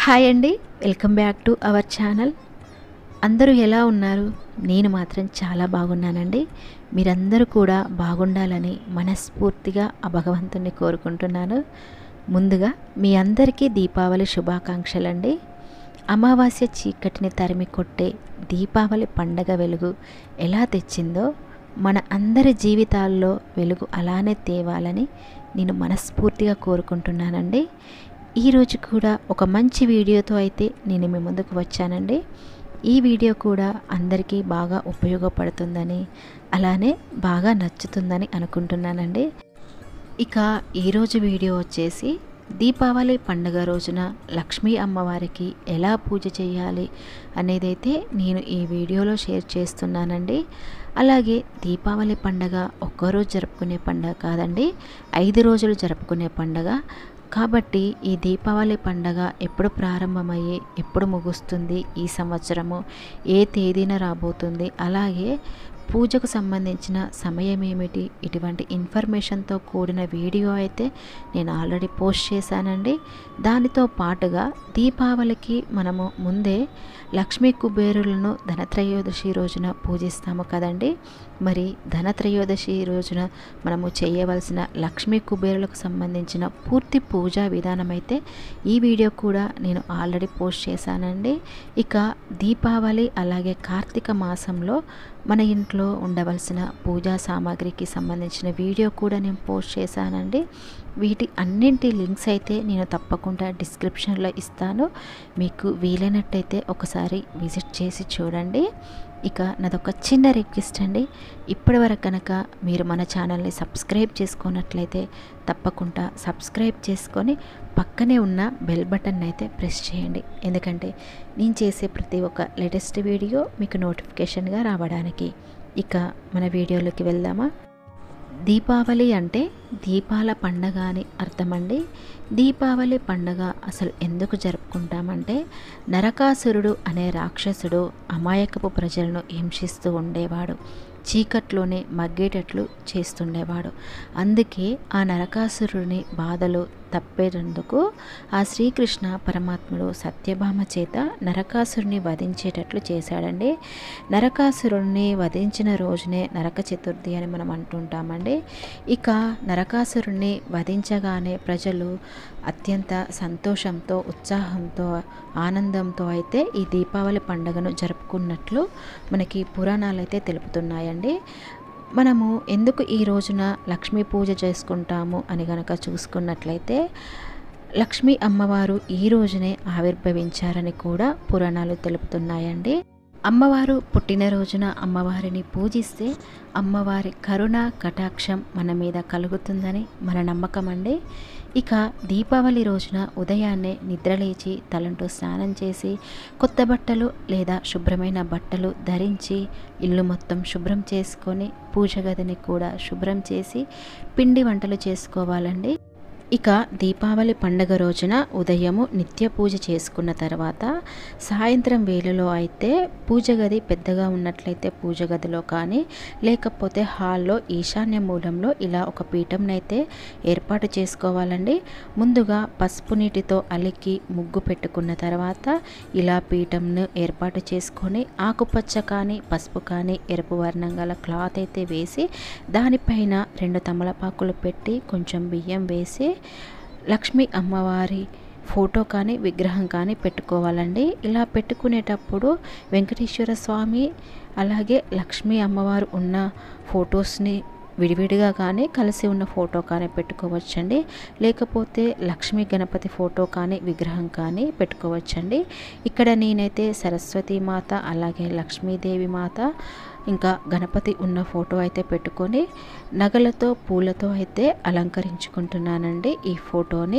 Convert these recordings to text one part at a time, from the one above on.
hi అండి welcome back to our channel అందరూ ఎలా ఉన్నారు నేను మాత్రం చాలా బాగున్నానండి మీరందరూ కూడా బాగుండాలని మనస్ఫూర్తిగా ఆ భగవంతుణ్ణి కోరుకుంటున్నాను ముందుగా మీ అందరికీ దీపావళి శుభాకాంక్షలండి అమావాస్య చీకటిని తరిమి కొట్టే దీపావళి పండగ వెలుగు ఎలా తెచ్చిందో మన అందరి జీవితాల్లో వెలుగు అలానే తేవాలని నేను మనస్ఫూర్తిగా కోరుకుంటున్నానండి ఈరోజు కూడా ఒక మంచి వీడియోతో అయితే నేను మీ ముందుకు వచ్చానండి ఈ వీడియో కూడా అందరికీ బాగా ఉపయోగపడుతుందని అలానే బాగా నచ్చుతుందని అనుకుంటున్నానండి ఇక ఈరోజు వీడియో వచ్చేసి దీపావళి పండుగ రోజున లక్ష్మీ అమ్మవారికి ఎలా పూజ చేయాలి అనేదైతే నేను ఈ వీడియోలో షేర్ చేస్తున్నానండి అలాగే దీపావళి పండగ ఒక్కరోజు జరుపుకునే పండగ కాదండి ఐదు రోజులు జరుపుకునే పండగ కాబట్టి ఈ దీపావళి పండగ ఎప్పుడు ప్రారంభమయ్యి ఎప్పుడు ముగుస్తుంది ఈ సంవత్సరము ఏ తేదీన రాబోతుంది అలాగే పూజకు సంబంధించిన సమయం ఏమిటి ఇటువంటి ఇన్ఫర్మేషన్తో కూడిన వీడియో అయితే నేను ఆల్రెడీ పోస్ట్ చేశానండి దానితో పాటుగా దీపావళికి మనము ముందే లక్ష్మీ కుబేరులను ధనత్రయోదశి రోజున పూజిస్తాము కదండి మరి ధనత్రయోదశి రోజున మనము చేయవలసిన లక్ష్మీ కుబేరులకు సంబంధించిన పూర్తి పూజా విధానం అయితే ఈ వీడియో కూడా నేను ఆల్రెడీ పోస్ట్ చేశానండి ఇక దీపావళి అలాగే కార్తీక మాసంలో మన ఇంట్లో ఉండవలసిన పూజా సామాగ్రికి సంబంధించిన వీడియో కూడా నేను పోస్ట్ చేశానండి వీటి అన్నింటి లింక్స్ అయితే నేను తప్పకుండా డిస్క్రిప్షన్లో ఇస్తాను మీకు వీలైనట్టయితే ఒకసారి విజిట్ చేసి చూడండి ఇక నాదొక చిన్న రిక్వెస్ట్ అండి ఇప్పటి వరకు కనుక మీరు మన ఛానల్ని సబ్స్క్రైబ్ చేసుకున్నట్లయితే తప్పకుండా సబ్స్క్రైబ్ చేసుకొని పక్కనే ఉన్న బెల్ బటన్ అయితే ప్రెస్ చేయండి ఎందుకంటే నేను చేసే ప్రతి ఒక్క లేటెస్ట్ వీడియో మీకు నోటిఫికేషన్గా రావడానికి ఇక మన వీడియోలోకి వెళ్దామా దీపావళి అంటే దీపాల పండగ అని అర్థమండి దీపావళి పండగ అసలు ఎందుకు జరుపుకుంటామంటే నరకాసురుడు అనే రాక్షసుడు అమాయకపు ప్రజలను హింసిస్తూ ఉండేవాడు చీకట్లోనే మగ్గేటట్లు చేస్తుండేవాడు అందుకే ఆ నరకాసురుని బాధలు తప్పేటందుకు ఆ శ్రీకృష్ణ పరమాత్ముడు సత్యభామ చేత నరకాసురుని వధించేటట్లు చేశాడండి నరకాసురుణ్ణి వధించిన రోజునే నరక చతుర్థి అని మనం అంటుంటామండి ఇక నరకాసురుణ్ణి వధించగానే ప్రజలు అత్యంత సంతోషంతో ఉత్సాహంతో ఆనందంతో అయితే ఈ దీపావళి పండుగను జరుపుకున్నట్లు మనకి పురాణాలు అయితే తెలుపుతున్నాయండి మనము ఎందుకు ఈ రోజున లక్ష్మీ పూజ చేసుకుంటాము అని గనక చూసుకున్నట్లయితే లక్ష్మీ అమ్మవారు ఈ రోజునే ఆవిర్భవించారని కూడా పురాణాలు తెలుపుతున్నాయండి అమ్మవారు పుట్టినరోజున అమ్మవారిని పూజిస్తే అమ్మవారి కరుణ కటాక్షం మన మీద కలుగుతుందని మన నమ్మకం అండి ఇక దీపావళి రోజున ఉదయాన్నే నిద్రలేచి తలంటూ స్నానం చేసి కొత్త బట్టలు లేదా శుభ్రమైన బట్టలు ధరించి ఇల్లు మొత్తం శుభ్రం చేసుకొని పూజ గదిని కూడా శుభ్రం చేసి పిండి వంటలు చేసుకోవాలండి ఇక దీపావళి పండగ రోజున ఉదయము నిత్య పూజ చేసుకున్న తర్వాత సాయంత్రం వేళలో అయితే పూజ గది పెద్దగా ఉన్నట్లయితే పూజ గదిలో కానీ లేకపోతే హాల్లో ఈశాన్య మూలంలో ఇలా ఒక పీఠంనైతే ఏర్పాటు చేసుకోవాలండి ముందుగా పసుపు నీటితో అలికి ముగ్గు పెట్టుకున్న తర్వాత ఇలా పీఠంను ఏర్పాటు చేసుకొని ఆకుపచ్చ కానీ పసుపు కానీ ఎరుపు వర్ణం గల క్లాత్ అయితే వేసి దానిపైన రెండు తమలపాకులు పెట్టి కొంచెం బియ్యం వేసి లక్ష్మీ అమ్మవారి ఫోటో కానీ విగ్రహం కానీ పెట్టుకోవాలండి ఇలా పెట్టుకునేటప్పుడు వెంకటేశ్వర స్వామి అలాగే లక్ష్మీ అమ్మవారు ఉన్న ఫొటోస్ని విడివిడిగా కానీ కలిసి ఉన్న ఫోటో కానీ పెట్టుకోవచ్చండి లేకపోతే లక్ష్మీ గణపతి ఫోటో కానీ విగ్రహం కానీ పెట్టుకోవచ్చండి ఇక్కడ నేనైతే సరస్వతి మాత అలాగే లక్ష్మీదేవి మాత ఇంకా గణపతి ఉన్న ఫోటో అయితే పెట్టుకొని నగలతో పూలతో అయితే అలంకరించుకుంటున్నానండి ఈ ఫోటోని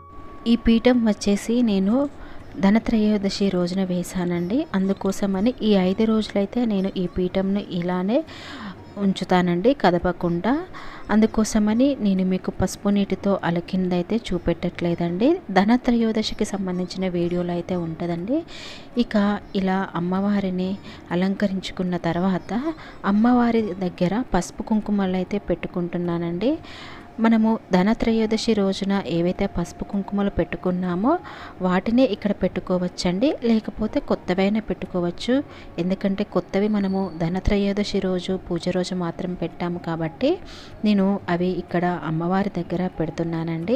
ఈ పీఠం వచ్చేసి నేను ధనత్రయోదశి రోజున వేశానండి అందుకోసమని ఈ ఐదు రోజులైతే నేను ఈ పీఠంను ఇలానే ఉంచుతానండి కదపకుండా అందుకోసమని నేను మీకు పసుపు నీటితో అలకిందైతే చూపెట్టట్లేదండి ధనత్రయోదశికి సంబంధించిన వీడియోలు అయితే ఉంటుందండి ఇక ఇలా అమ్మవారిని అలంకరించుకున్న తర్వాత అమ్మవారి దగ్గర పసుపు కుంకుమలు అయితే పెట్టుకుంటున్నానండి మనము ధనత్రయోదశి రోజున ఏవైతే పసుపు కుంకుమలు పెట్టుకున్నామో వాటినే ఇక్కడ పెట్టుకోవచ్చండి లేకపోతే కొత్తవైనా పెట్టుకోవచ్చు ఎందుకంటే కొత్తవి మనము ధనత్రయోదశి రోజు పూజ రోజు మాత్రం పెట్టాము కాబట్టి నేను అవి ఇక్కడ అమ్మవారి దగ్గర పెడుతున్నానండి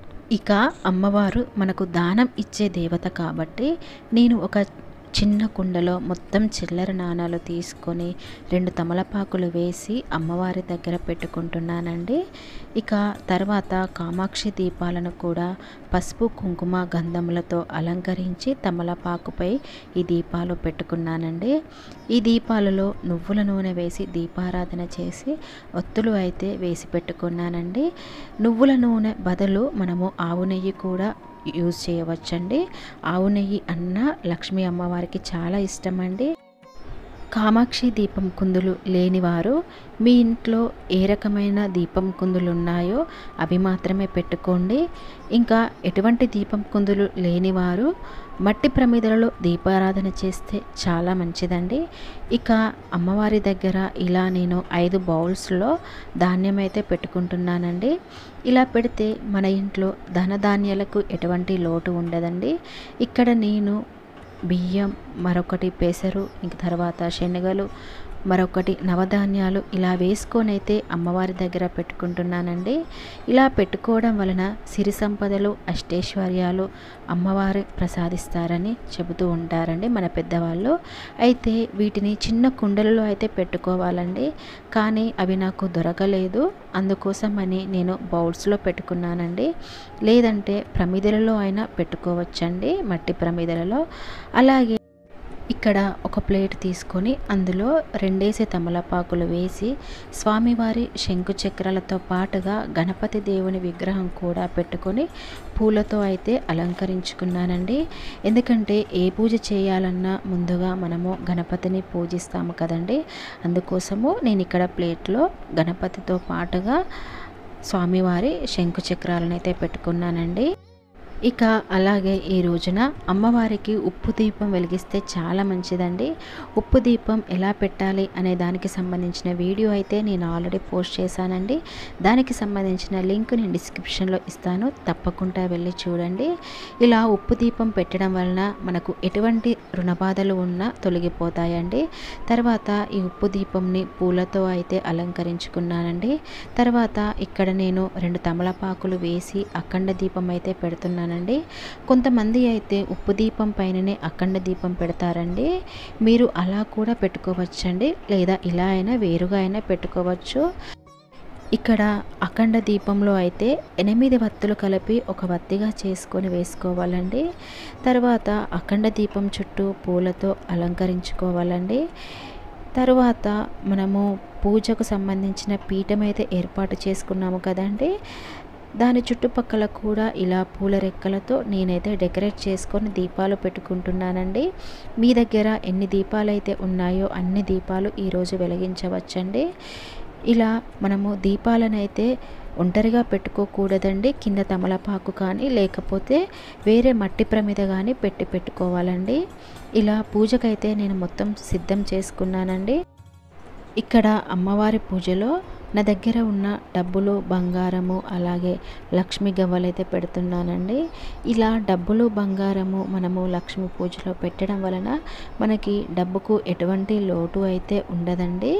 ఇక అమ్మవారు మనకు దానం ఇచ్చే దేవత కాబట్టి నేను ఒక చిన్న కుండలో మొత్తం చిల్లర నాణాలు తీసుకొని రెండు తమలపాకులు వేసి అమ్మవారి దగ్గర పెట్టుకుంటున్నానండి ఇక తర్వాత కామాక్షి దీపాలను కూడా పసుపు కుంకుమ గంధములతో అలంకరించి తమలపాకుపై ఈ దీపాలు పెట్టుకున్నానండి ఈ దీపాలలో నువ్వుల నూనె వేసి దీపారాధన చేసి ఒత్తులు అయితే వేసి పెట్టుకున్నానండి నువ్వుల నూనె బదులు మనము ఆవు నెయ్యి కూడా యూజ్ చేయవచ్చండి ఆవు నెయ్యి అన్న లక్ష్మీ అమ్మవారికి చాలా ఇష్టం అండి కామాక్షి దీపం కుందులు లేనివారు మీ ఇంట్లో ఏ రకమైన దీపం కుందులు ఉన్నాయో అవి మాత్రమే పెట్టుకోండి ఇంకా ఎటువంటి దీపం కుందులు లేనివారు మట్టి ప్రమిదలలో దీపారాధన చేస్తే చాలా మంచిదండి ఇక అమ్మవారి దగ్గర ఇలా నేను ఐదు బౌల్స్లో ధాన్యం అయితే పెట్టుకుంటున్నానండి ఇలా పెడితే మన ఇంట్లో ధనధాన్యాలకు ఎటువంటి లోటు ఉండదండి ఇక్కడ నేను బియ్యం మరొకటి పెసరు ఇంక తర్వాత శనగలు మరొకటి నవధాన్యాలు ఇలా వేసుకొని అయితే అమ్మవారి దగ్గర పెట్టుకుంటున్నానండి ఇలా పెట్టుకోవడం వలన సిరి సంపదలు అష్టైశ్వర్యాలు అమ్మవారి ప్రసాదిస్తారని చెబుతూ ఉంటారండి మన పెద్దవాళ్ళు అయితే వీటిని చిన్న కుండలలో అయితే పెట్టుకోవాలండి కానీ అవి నాకు దొరకలేదు అందుకోసమని నేను బౌల్స్లో పెట్టుకున్నానండి లేదంటే ప్రమిదలలో అయినా పెట్టుకోవచ్చండి మట్టి ప్రమిదలలో అలాగే ఇక్కడ ఒక ప్లేట్ తీసుకొని అందులో రెండేసి తమలపాకులు వేసి స్వామివారి శంకు చక్రాలతో పాటుగా గణపతి దేవుని విగ్రహం కూడా పెట్టుకొని పూలతో అయితే అలంకరించుకున్నానండి ఎందుకంటే ఏ పూజ చేయాలన్నా ముందుగా మనము గణపతిని పూజిస్తాము కదండి అందుకోసము నేను ఇక్కడ ప్లేట్లో గణపతితో పాటుగా స్వామివారి శంకు చక్రాలను అయితే పెట్టుకున్నానండి ఇక అలాగే ఈ రోజున అమ్మవారికి ఉప్పు దీపం వెలిగిస్తే చాలా మంచిదండి ఉప్పు దీపం ఎలా పెట్టాలి అనే దానికి సంబంధించిన వీడియో అయితే నేను ఆల్రెడీ పోస్ట్ చేశానండి దానికి సంబంధించిన లింక్ నేను డిస్క్రిప్షన్లో ఇస్తాను తప్పకుండా వెళ్ళి చూడండి ఇలా ఉప్పు దీపం పెట్టడం వలన మనకు ఎటువంటి రుణబాధలు ఉన్నా తొలగిపోతాయండి తర్వాత ఈ ఉప్పు దీపంని పూలతో అయితే అలంకరించుకున్నానండి తర్వాత ఇక్కడ నేను రెండు తమలపాకులు వేసి అఖండ దీపం అయితే పెడుతున్నాను పెడుతున్నానండి కొంతమంది అయితే ఉప్పు దీపం పైననే అఖండ దీపం పెడతారండి మీరు అలా కూడా పెట్టుకోవచ్చండి లేదా ఇలా అయినా వేరుగా అయినా పెట్టుకోవచ్చు ఇక్కడ అఖండ దీపంలో అయితే ఎనిమిది వత్తులు కలిపి ఒక వత్తిగా చేసుకొని వేసుకోవాలండి తర్వాత అఖండ దీపం చుట్టూ పూలతో అలంకరించుకోవాలండి తర్వాత మనము పూజకు సంబంధించిన పీఠం అయితే ఏర్పాటు చేసుకున్నాము కదండి దాని చుట్టుపక్కల కూడా ఇలా పూల రెక్కలతో నేనైతే డెకరేట్ చేసుకొని దీపాలు పెట్టుకుంటున్నానండి మీ దగ్గర ఎన్ని దీపాలు అయితే ఉన్నాయో అన్ని దీపాలు ఈరోజు వెలిగించవచ్చండి ఇలా మనము దీపాలనైతే ఒంటరిగా పెట్టుకోకూడదండి కింద తమలపాకు కానీ లేకపోతే వేరే మట్టి ప్రమిద కానీ పెట్టి పెట్టుకోవాలండి ఇలా పూజకైతే నేను మొత్తం సిద్ధం చేసుకున్నానండి ఇక్కడ అమ్మవారి పూజలో నా దగ్గర ఉన్న డబ్బులు బంగారము అలాగే లక్ష్మీ గవ్వలైతే పెడుతున్నానండి ఇలా డబ్బులు బంగారము మనము లక్ష్మీ పూజలో పెట్టడం వలన మనకి డబ్బుకు ఎటువంటి లోటు అయితే ఉండదండి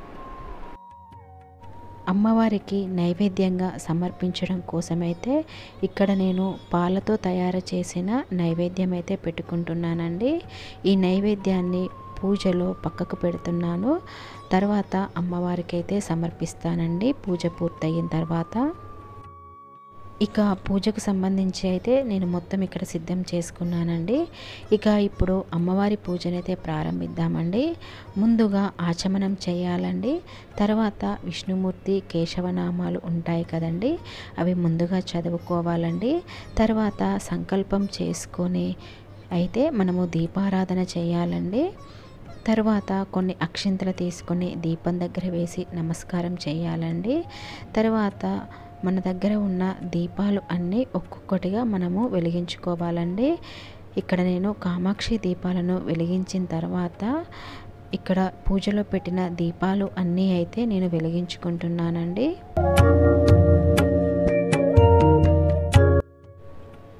అమ్మవారికి నైవేద్యంగా సమర్పించడం కోసమైతే ఇక్కడ నేను పాలతో తయారు చేసిన నైవేద్యం అయితే పెట్టుకుంటున్నానండి ఈ నైవేద్యాన్ని పూజలో పక్కకు పెడుతున్నాను తర్వాత అమ్మవారికి అయితే సమర్పిస్తానండి పూజ పూర్తయిన తర్వాత ఇక పూజకు సంబంధించి అయితే నేను మొత్తం ఇక్కడ సిద్ధం చేసుకున్నానండి ఇక ఇప్పుడు అమ్మవారి పూజనైతే ప్రారంభిద్దామండి ముందుగా ఆచమనం చేయాలండి తర్వాత విష్ణుమూర్తి కేశవనామాలు ఉంటాయి కదండి అవి ముందుగా చదువుకోవాలండి తర్వాత సంకల్పం చేసుకొని అయితే మనము దీపారాధన చేయాలండి తర్వాత కొన్ని అక్షింతలు తీసుకొని దీపం దగ్గర వేసి నమస్కారం చేయాలండి తర్వాత మన దగ్గర ఉన్న దీపాలు అన్నీ ఒక్కొక్కటిగా మనము వెలిగించుకోవాలండి ఇక్కడ నేను కామాక్షి దీపాలను వెలిగించిన తర్వాత ఇక్కడ పూజలో పెట్టిన దీపాలు అన్నీ అయితే నేను వెలిగించుకుంటున్నానండి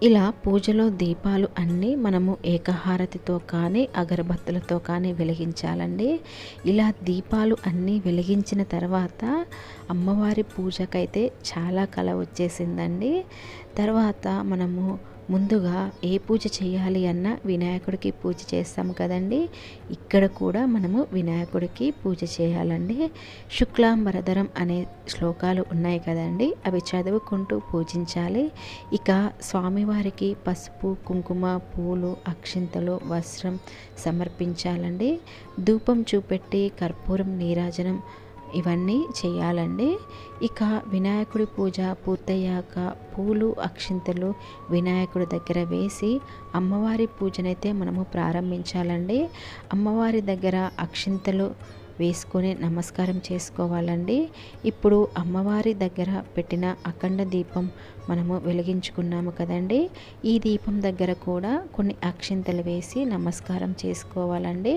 ఇలా పూజలో దీపాలు అన్నీ మనము ఏకహారతితో కానీ అగరబత్తులతో కానీ వెలిగించాలండి ఇలా దీపాలు అన్నీ వెలిగించిన తర్వాత అమ్మవారి పూజకైతే చాలా కళ వచ్చేసిందండి తర్వాత మనము ముందుగా ఏ పూజ చేయాలి అన్న వినాయకుడికి పూజ చేస్తాం కదండి ఇక్కడ కూడా మనము వినాయకుడికి పూజ చేయాలండి శుక్లాంబరధరం అనే శ్లోకాలు ఉన్నాయి కదండి అవి చదువుకుంటూ పూజించాలి ఇక స్వామివారికి పసుపు కుంకుమ పూలు అక్షింతలు వస్త్రం సమర్పించాలండి ధూపం చూపెట్టి కర్పూరం నీరాజనం ఇవన్నీ చేయాలండి ఇక వినాయకుడి పూజ పూర్తయ్యాక పూలు అక్షింతలు వినాయకుడి దగ్గర వేసి అమ్మవారి పూజనైతే మనము ప్రారంభించాలండి అమ్మవారి దగ్గర అక్షింతలు వేసుకొని నమస్కారం చేసుకోవాలండి ఇప్పుడు అమ్మవారి దగ్గర పెట్టిన అఖండ దీపం మనము వెలిగించుకున్నాము కదండి ఈ దీపం దగ్గర కూడా కొన్ని అక్షింతలు వేసి నమస్కారం చేసుకోవాలండి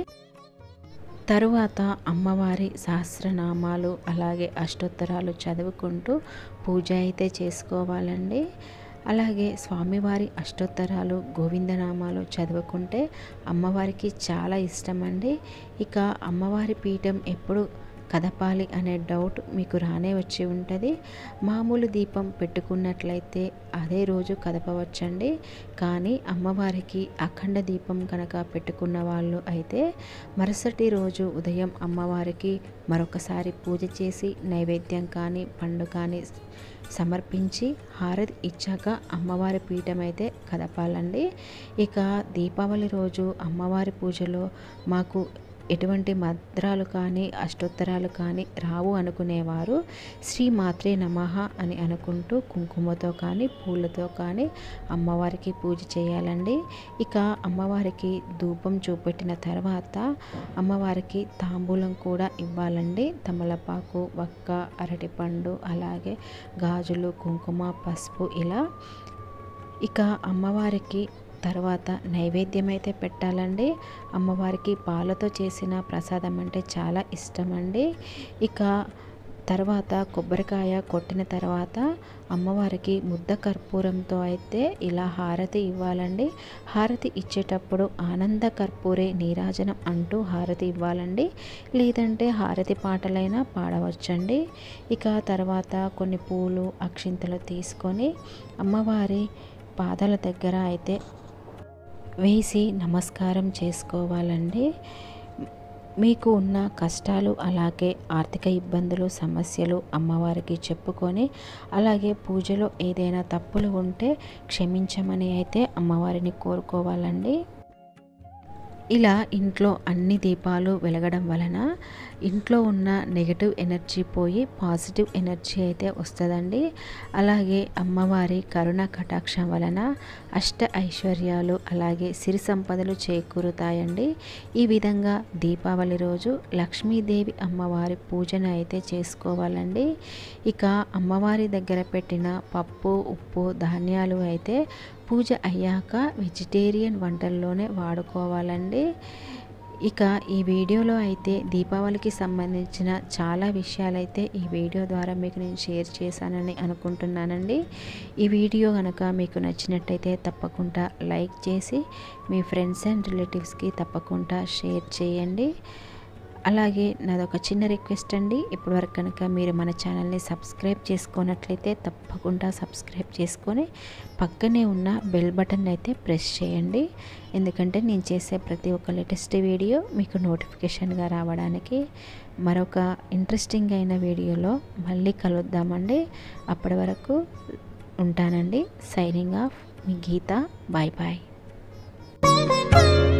తరువాత అమ్మవారి సహస్రనామాలు అలాగే అష్టోత్తరాలు చదువుకుంటూ పూజ అయితే చేసుకోవాలండి అలాగే స్వామివారి అష్టోత్తరాలు గోవిందనామాలు చదువుకుంటే అమ్మవారికి చాలా ఇష్టమండి ఇక అమ్మవారి పీఠం ఎప్పుడు కదపాలి అనే డౌట్ మీకు రానే వచ్చి ఉంటుంది మామూలు దీపం పెట్టుకున్నట్లయితే అదే రోజు కదపవచ్చండి కానీ అమ్మవారికి అఖండ దీపం కనుక పెట్టుకున్న వాళ్ళు అయితే మరుసటి రోజు ఉదయం అమ్మవారికి మరొకసారి పూజ చేసి నైవేద్యం కానీ పండు కానీ సమర్పించి హారతి ఇచ్చాక అమ్మవారి పీఠం అయితే కదపాలండి ఇక దీపావళి రోజు అమ్మవారి పూజలో మాకు ఎటువంటి మంత్రాలు కానీ అష్టోత్తరాలు కానీ రావు అనుకునేవారు శ్రీ మాత్రే నమః అని అనుకుంటూ కుంకుమతో కానీ పూలతో కానీ అమ్మవారికి పూజ చేయాలండి ఇక అమ్మవారికి ధూపం చూపెట్టిన తర్వాత అమ్మవారికి తాంబూలం కూడా ఇవ్వాలండి తమలపాకు వక్క అరటిపండు అలాగే గాజులు కుంకుమ పసుపు ఇలా ఇక అమ్మవారికి తర్వాత నైవేద్యం అయితే పెట్టాలండి అమ్మవారికి పాలతో చేసిన ప్రసాదం అంటే చాలా ఇష్టం అండి ఇక తర్వాత కొబ్బరికాయ కొట్టిన తర్వాత అమ్మవారికి ముద్ద కర్పూరంతో అయితే ఇలా హారతి ఇవ్వాలండి హారతి ఇచ్చేటప్పుడు ఆనంద కర్పూరే నీరాజనం అంటూ హారతి ఇవ్వాలండి లేదంటే హారతి పాటలైనా పాడవచ్చండి ఇక తర్వాత కొన్ని పూలు అక్షింతలు తీసుకొని అమ్మవారి పాదాల దగ్గర అయితే వేసి నమస్కారం చేసుకోవాలండి మీకు ఉన్న కష్టాలు అలాగే ఆర్థిక ఇబ్బందులు సమస్యలు అమ్మవారికి చెప్పుకొని అలాగే పూజలో ఏదైనా తప్పులు ఉంటే క్షమించమని అయితే అమ్మవారిని కోరుకోవాలండి ఇలా ఇంట్లో అన్ని దీపాలు వెలగడం వలన ఇంట్లో ఉన్న నెగటివ్ ఎనర్జీ పోయి పాజిటివ్ ఎనర్జీ అయితే వస్తుందండి అలాగే అమ్మవారి కరుణ కటాక్షం వలన అష్ట ఐశ్వర్యాలు అలాగే సిరి సంపదలు చేకూరుతాయండి ఈ విధంగా దీపావళి రోజు లక్ష్మీదేవి అమ్మవారి పూజను అయితే చేసుకోవాలండి ఇక అమ్మవారి దగ్గర పెట్టిన పప్పు ఉప్పు ధాన్యాలు అయితే పూజ అయ్యాక వెజిటేరియన్ వంటల్లోనే వాడుకోవాలండి ఇక ఈ వీడియోలో అయితే దీపావళికి సంబంధించిన చాలా విషయాలైతే ఈ వీడియో ద్వారా మీకు నేను షేర్ చేశానని అనుకుంటున్నానండి ఈ వీడియో కనుక మీకు నచ్చినట్టయితే తప్పకుండా లైక్ చేసి మీ ఫ్రెండ్స్ అండ్ రిలేటివ్స్కి తప్పకుండా షేర్ చేయండి అలాగే నాదొక చిన్న రిక్వెస్ట్ అండి ఇప్పటివరకు కనుక మీరు మన ఛానల్ని సబ్స్క్రైబ్ చేసుకున్నట్లయితే తప్పకుండా సబ్స్క్రైబ్ చేసుకొని పక్కనే ఉన్న బెల్ బటన్ అయితే ప్రెస్ చేయండి ఎందుకంటే నేను చేసే ప్రతి ఒక్క లేటెస్ట్ వీడియో మీకు నోటిఫికేషన్గా రావడానికి మరొక ఇంట్రెస్టింగ్ అయిన వీడియోలో మళ్ళీ కలుద్దామండి అప్పటి వరకు ఉంటానండి సైనింగ్ ఆఫ్ మీ గీత బాయ్ బాయ్